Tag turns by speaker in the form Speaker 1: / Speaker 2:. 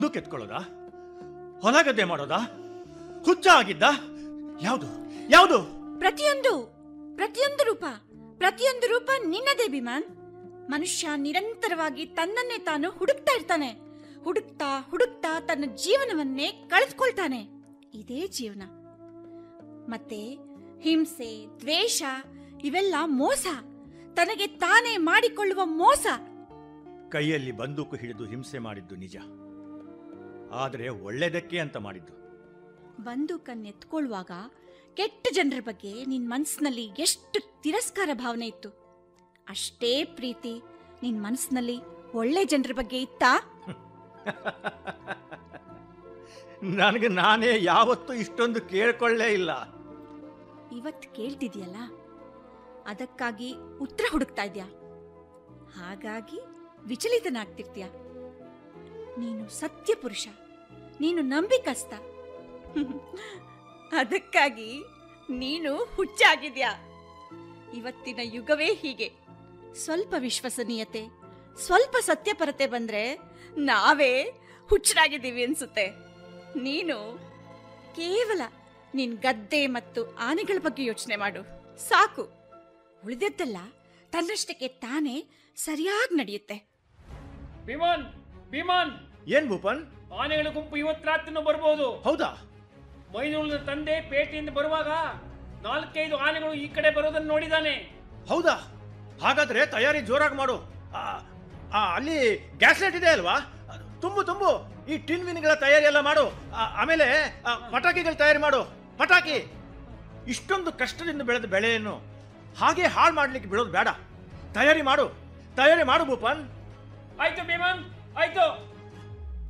Speaker 1: ದುಃಖ ಎತ್ಕೊಳ್ಳೋದಾ ಹೊಲ ಗದ್ದೆ ಮಾಡೋದಾ ಹುಚ್ಚ ಆಗಿದ್ದ ಯಾವುದು ಯಾವುದು
Speaker 2: ಪ್ರತಿಯೊಂದು ಪ್ರತಿಯೊಂದು ರೂಪ ಪ್ರತಿಯೊಂದು ರೂಪ ನಿನ್ನದೇ ಬಿಮಾನ್ ಮನುಷ್ಯ ನಿರಂತರವಾಗಿ ತನ್ನನ್ನೇ ತಾನು ಹುಡುಕ್ತಾ ಇರ್ತಾನೆ ಹುಡುಕ್ತಾ ಹುಡುಕ್ತಾ ತನ್ನ ಜೀವನವನ್ನೇ ಕಳೆದುಕೊಳ್ತಾನೆ ಇದೇ ಜೀವನ ಮತ್ತೆ ಹಿಂಸೆ ದ್ವೇಷ ಇವೆಲ್ಲ ಮೋಸ ತನಗೆ ತಾನೇ ಮಾಡಿಕೊಳ್ಳುವ ಮೋಸ
Speaker 1: ಕೈಯಲ್ಲಿ ಬಂದೂಕು ಹಿಡಿದು ಹಿಂಸೆ ಮಾಡಿದ್ದು ನಿಜ ಆದರೆ ಒಳ್ಳೆಯದಕ್ಕೆ ಅಂತ ಮಾಡಿದ್ದು
Speaker 2: ಬಂದೂಕನ್ನು ಎತ್ಕೊಳ್ಳುವಾಗ ಕೆಟ್ಟ ಜನರ ಬಗ್ಗೆ ನಿನ್ ಮನಸ್ಸಿನಲ್ಲಿ ಎಷ್ಟು ತಿರಸ್ಕಾರ ಭಾವನೆ ಇತ್ತು ಅಷ್ಟೇ ಪ್ರೀತಿ ನಿನ್ ಮನಸ್ಸಿನಲ್ಲಿ ಒಳ್ಳೆ ಜನರ ಬಗ್ಗೆ ಇತ್ತಾ
Speaker 1: ನನಗೆ ನಾನೇ ಯಾವತ್ತೂ ಇಷ್ಟೊಂದು ಕೇಳ್ಕೊಳ್ಳೇ ಇಲ್ಲ
Speaker 2: ಇವತ್ತು ಕೇಳ್ತಿದ್ಯಲ್ಲ ಅದಕ್ಕಾಗಿ ಉತ್ತರ ಹುಡುಕ್ತಾ ಇದ್ಯಾ ಹಾಗಾಗಿ ವಿಚಲಿತನಾಗ್ತಿರ್ತೀಯ ನೀನು ಸತ್ಯ ಪುರುಷ ನೀನು ನಂಬಿಕಸ್ತ ಅದಕ್ಕಾಗಿ ನೀನು ಹುಚ್ಚಾಗಿದ್ಯಾ ಇವತ್ತಿನ ಯುಗವೇ ಹೀಗೆ ಸ್ವಲ್ಪ ವಿಶ್ವಸನೀಯತೆ ಸ್ವಲ್ಪ ಸತ್ಯಪರತೆ ಬಂದ್ರೆ ನಾವೇ ಹುಚ್ಚರಾಗಿದ್ದೀವಿ ಅನ್ಸುತ್ತೆ ನೀನು ಕೇವಲ ನಿನ್ ಗದ್ದೆ ಮತ್ತು ಆನೆಗಳ ಬಗ್ಗೆ ಯೋಚನೆ ಮಾಡು ಸಾಕು ಉಳಿದದ್ದೆಲ್ಲ ತನ್ನಷ್ಟಕ್ಕೆ ತಾನೇ ಸರಿಯಾಗಿ ನಡೆಯುತ್ತೆ
Speaker 3: ವಿಮಾನ್ ವಿಮಾನ್
Speaker 1: ಏನ್ ಭೂಪನ್
Speaker 3: ಆನೆಗಳ ಗುಂಪು ಇವತ್ತು ರಾತ್ರಿನೂ ಬರ್ಬೋದು
Speaker 1: ಹೌದಾ
Speaker 3: ಮೈನೂರಿನ ತಂದೆ ಪೇಟೆಯಿಂದ ಬರುವಾಗ ನಾಲ್ಕೈದು ಆನೆಗಳು ಈ ಕಡೆ ಬರೋದನ್ನು ನೋಡಿದಾನೆ
Speaker 1: ಹೌದಾ ಹಾಗಾದ್ರೆ ತಯಾರಿ ಜೋರಾಗಿ ಮಾಡು ಆ, ಆ, ಅಲ್ಲಿ ಗ್ಯಾಸ್ ಲೈಟ್ ಇದೆ ಅಲ್ವಾ ತುಂಬು ತುಂಬು ಈ ಟಿನ್ ವಿನ್ಗಳ ತಯಾರಿ ಎಲ್ಲ ಮಾಡು ಆ, ಆಮೇಲೆ ಆ, ಪಟಾಕಿಗಳ ತಯಾರಿ ಮಾಡು ಪಟಾಕಿ ಇಷ್ಟೊಂದು ಕಷ್ಟದಿಂದ ಬೆಳೆದ ಬೆಳೆಯನ್ನು ಹಾಗೆ ಹಾಳು ಮಾಡ್ಲಿಕ್ಕೆ ಬಿಡೋದು ಬೇಡ ತಯಾರಿ ಮಾಡು ತಯಾರಿ ಮಾಡು ಭೂಪನ್
Speaker 3: ಆಯ್ತು ವಿಮಾನ್ ಆಯ್ತು